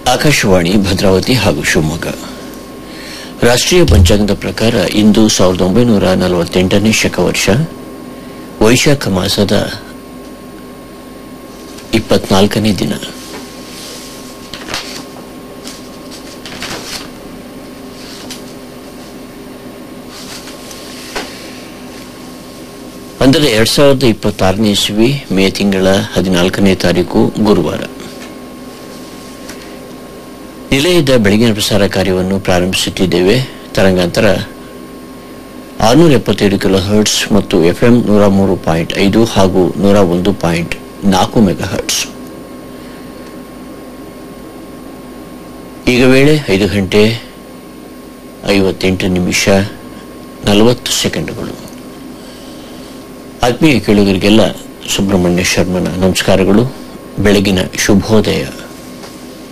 ಆಕಾಶವಾಣಿ ಭದ್ರಾವತಿ ಹಾಗೂ ಶಿವಮೊಗ್ಗ ರಾಷ್ಟ್ರೀಯ ಪಂಚಾಂಗದ ಪ್ರಕಾರ ಇಂದು ಸಾವಿರದ ಒಂಬೈನೂರ ನಲವತ್ತೆಂಟನೇ ಶಕವರ್ಷ ವೈಶಾಖ ಮಾಸದ ಇಪ್ಪತ್ನಾಲ್ಕನೇ ದಿನ ಅಂದರೆ ಎರಡ್ ಸಾವಿರದ ಇಪ್ಪತ್ತಾರನೇ ಇಸ್ವಿ ಮೇ ತಿಂಗಳ ಹದಿನಾಲ್ಕನೇ ತಾರೀಕು ಗುರುವಾರ ನಿಲಯದ ಬೆಳಗಿನ ಪ್ರಸಾರ ಕಾರ್ಯವನ್ನು ಪ್ರಾರಂಭಿಸುತ್ತಿದ್ದೇವೆ ತರಂಗಾಂತರ ಆರುನೂರ ಎಪ್ಪತ್ತೇಳು ಕಿಲೋ ಹರ್ಟ್ಸ್ ಮತ್ತು ಎಫ್ಎಂ ನೂರ ಮೂರು ಪಾಯಿಂಟ್ ಐದು ಹಾಗೂ ನೂರ ಒಂದು ಪಾಯಿಂಟ್ ನಾಲ್ಕು ಮೆಗಾ ಹರ್ಟ್ಸ್ ಈಗ ವೇಳೆ ಐದು ಗಂಟೆ ಐವತ್ತೆಂಟು ನಿಮಿಷ ನಲವತ್ತು ಸೆಕೆಂಡುಗಳು ಆತ್ಮೀಯ ಕೇಳುಗರಿಗೆಲ್ಲ ಸುಬ್ರಹ್ಮಣ್ಯ ಶರ್ಮನ ನಮಸ್ಕಾರಗಳು ಬೆಳಗಿನ ಶುಭೋದಯ